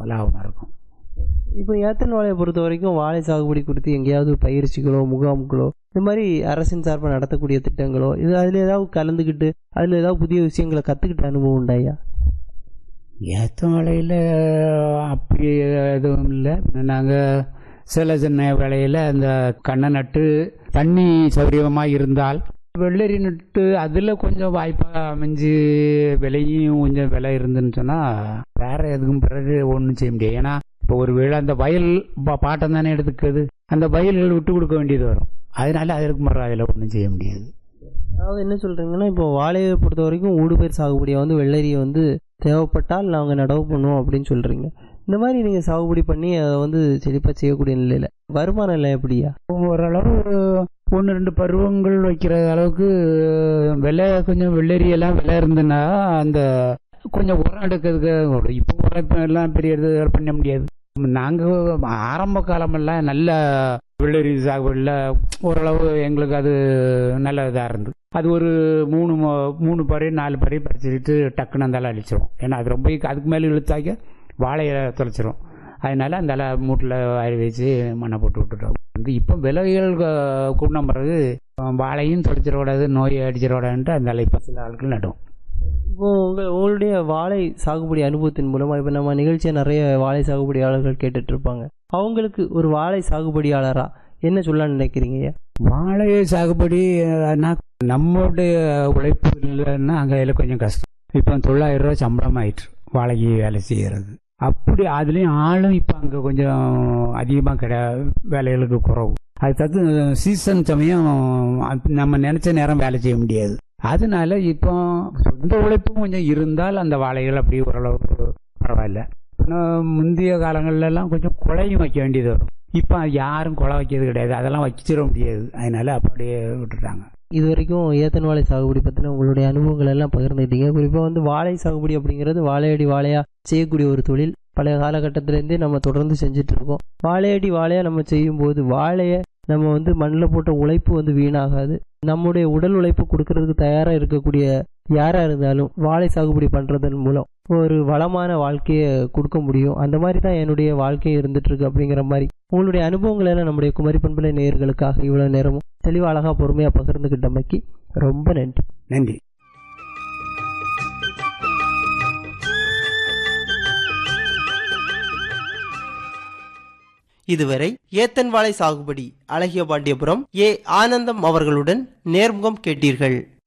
லாபமாக இருக்கும் இப்போ ஏத்தன் வாழையை பொறுத்த வரைக்கும் வாழை சாகுபடி குறித்து எங்கேயாவது பயிற்சிகளோ முகாம்களோ இந்த மாதிரி அரசின் சார்பாக நடத்தக்கூடிய திட்டங்களோ இது அதில் ஏதாவது கலந்துக்கிட்டு அதில் ஏதாவது புதிய விஷயங்களை கற்றுக்கிட்ட அனுபவம் உண்டாயா ஏத்த வேலையில் அப்படி எதுவும் இல்லை நாங்கள் சில சின்ன வேலையில் அந்த கண்ணை நட்டு தண்ணி சௌகரியமாக இருந்தால் வெள்ளரி நட்டு அதில் கொஞ்சம் வாய்ப்பாக அமைஞ்சு விலையும் கொஞ்சம் விலை இருந்துன்னு சொன்னால் வேற எதுக்கும் பிறகு ஒன்றும் செய்ய முடியாது ஏன்னா இப்போ ஒரு வேளை அந்த வயல் பா- பாட்டம் தானே எடுத்துக்குது அந்த வயல்கள் விட்டு கொடுக்க வேண்டியது வரும் அதனால அதற்கு மரம் அதில் ஒன்றும் செய்ய முடியாது அதாவது என்ன சொல்கிறீங்கன்னா இப்போ வாழையை பொறுத்த வரைக்கும் ஊடுபயிர் சாகுபடியை வந்து வெள்ளரியை வந்து தேவைப்பட்டால் நாங்கள் நடவு பண்ணுவோம் அப்படின்னு சொல்கிறீங்க இந்த மாதிரி நீங்கள் சாகுபடி பண்ணி அதை வந்து செழிப்பாக செய்யக்கூடிய நிலையில் வருமானம் இல்லை எப்படியா ஓரளவு ஒன்று ரெண்டு பருவங்கள் வைக்கிற அளவுக்கு விலை கொஞ்சம் வெள்ளரி எல்லாம் விலை இருந்ததுன்னா அந்த கொஞ்சம் உரம் எடுக்கிறதுக்கு இப்போ உரம் இப்ப எல்லாம் பெரிய இது பண்ண முடியாது நாங்கள் ஆரம்ப காலமெல்லாம் நல்ல வெள்ளரி சாகுபடியில் ஓரளவு எங்களுக்கு அது நல்ல இதாக இருந்தது அது ஒரு மூணு மொ- மூணு பறி நாலு பறி பறிச்சுட்டு டக்குன்னு அந்த இலை அழிச்சிரும் ஏன்னா அது ரொம்ப அதுக்கு மேலே இழுத்தாக்க வாழையை தொலைச்சிரும் அதனால அந்த இலை மூட்டில் வாரி வச்சு மண்ணை போட்டு விட்டுட்டோம் வந்து இப்போ விலைகள் க- கூடின பிறகு வாழையும் தொலைச்சிடக்கூடாது நோய் அடிச்சிடக்கூடாதுன்ட்டு அந்த இலை இப்போ சில ஆட்கள் நடும் இப்போ உங்கள் உங்களுடைய வாழை சாகுபடி அனுபவத்தின் மூலமாக இப்போ நம்ம நிகழ்ச்சியை நிறைய வாழை சாகுபடியாளர்கள் கேட்டுட்டு இருப்பாங்க அவங்களுக்கு ஒரு வாழை சாகுபடியாளரா என்ன சொல்ல நினைக்கிறீங்க ஐயா? வாழை சாகுபடி அஹ், நம்மளுடைய உழைப்பு இல்லைன்னா அங்கே அதில் கொஞ்சம் கஷ்டம் இப்போ தொள்ளாயிரம் ரூபா சம்பளம் ஆயிட்டு வாழைக்கு வேலை செய்கிறது அப்படி அதுலேயும் ஆளும் இப்போ அங்கே கொஞ்சம் அதிகமாக கிடையாது வேலைகளுக்கு குறவு அது தத்து சீசன் சமயம் அப்ப நம்ம நினச்ச நேரம் வேலை செய்ய முடியாது அதனால இப்போ சொந்த உழைப்பும் கொஞ்சம் இருந்தால் அந்த வாழைகள் அப்படி ஓரளவு பரவாயில்ல இன்னும் முந்தைய காலங்கள்ல எல்லாம் கொஞ்சம் குழையும் வைக்க வேண்டியது வரும் இப்போ யாரும் குலை வைக்கிறது கிடையாது அதெல்லாம் வச்சிட முடியாது அதனால அப்படியே விட்டுட்டாங்க இது வரைக்கும் ஏத்தன் வாழை சாகுபடி பற்றின உங்களுடைய அனுபவங்கள் எல்லாம் பகிர்ந்துக்கிட்டீங்க குறிப்பாக வந்து வாழை சாகுபடி அப்படிங்கிறது வாழையடி வாழையாக செய்யக்கூடிய ஒரு தொழில் பழைய காலகட்டத்திலேருந்தே நம்ம தொடர்ந்து செஞ்சுட்டு இருக்கோம் வாழையடி வாழையாக நம்ம செய்யும்போது வாழையை நம்ம வந்து மண்ணில் போட்ட உழைப்பு வந்து வீணாகாது நம்முடைய உடல் உழைப்பு கொடுக்கறதுக்கு தயாராக இருக்கக்கூடிய யாராக இருந்தாலும் வாழை சாகுபடி பண்ணுறதன் மூலம் ஒரு வளமான வாழ்க்கையை கொடுக்க முடியும் அந்த மாதிரி தான் என்னுடைய வாழ்க்கை இருந்துட்டு இருக்கு அப்படிங்கிற மாதிரி உங்களுடைய அனுபவங்கள் எல்லாம் நம்முடைய குமரி பண்பலை நேயர்களுக்காக இவ்வளோ நேரமும் தெளிவா அழகா பொறுமையா பகிர்ந்துகிட்டமைக்கு ரொம்ப நன்றி நன்றி இதுவரை ஏத்தன் வாழை சாகுபடி அழகிய பாண்டியபுரம் ஏ ஆனந்தம் அவர்களுடன் நேர்முகம் கேட்டீர்கள்